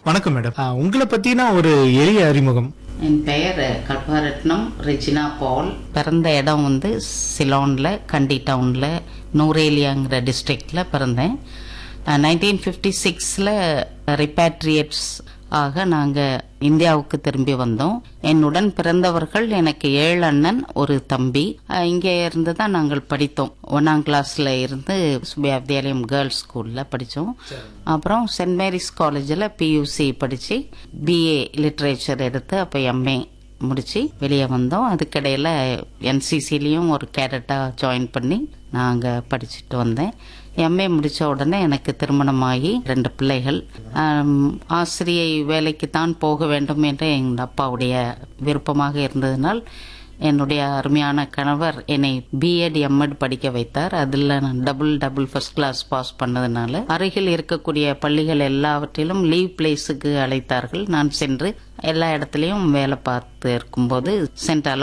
வணக்கம் மேடம் ஆ, உங்களை பத்தின ஒரு எளிய அறிமுகம் என் பெயர் கல்பாரட்னம் ரெஜினா பால் பிறந்த இடம் வந்து சிலோனில் கண்டி டவுனில் நூரேலியாங்கிற டிஸ்ட்ரிக்டில் பிறந்தேன் நைன்டீன் ஃபிஃப்டி சிக்ஸில் ரிப்பேட்ரியேட்ஸ் ஆக நாங்கள் இந்தியாவுக்கு திரும்பி வந்தோம் என்னுடன் பிறந்தவர்கள் எனக்கு ஏழு அண்ணன் ஒரு தம்பி அஹ், இங்கே இருந்து தான் நாங்கள் படித்தோம் ஒன்னாம் கிளாஸ்ல இருந்து சுபியா வித்யாலயம் கேர்ள்ஸ் ஸ்கூல்ல படித்தோம் அப்புறம் சென்ட் மேரிஸ் காலேஜில் பியூசி படித்து பிஏ லிட்ரேச்சர் எடுத்து அப்போ எம்ஏ முடிச்சு வெளியே வந்தோம் அதுக்கிடையில என்சிசிலையும் ஒரு கேடட்டாக ஜாயின் பண்ணி நாங்கள் படிச்சுட்டு வந்தேன் எம்ஏ முடிச்ச உடனே எனக்கு திருமணமாகி ரெண்டு பிள்ளைகள் ஆம், ஆசிரியை வேலைக்கு தான் போக வேண்டும் என்று எங்கள் அப்பாவுடைய விருப்பமாக இருந்ததினால் என்னுடைய அருமையான கணவர் என்னை பிஎட் எம்எட் படிக்க வைத்தார் அதில் நான் double double first class pass பண்ணதுனால அருகில் இருக்கக்கூடிய பள்ளிகள் எல்லாவற்றிலும் லீவ் பிளேஸுக்கு அழைத்தார்கள் நான் சென்று எல்லா இடத்துலையும் வேலை பார்த்து இருக்கும்போது சென்ட்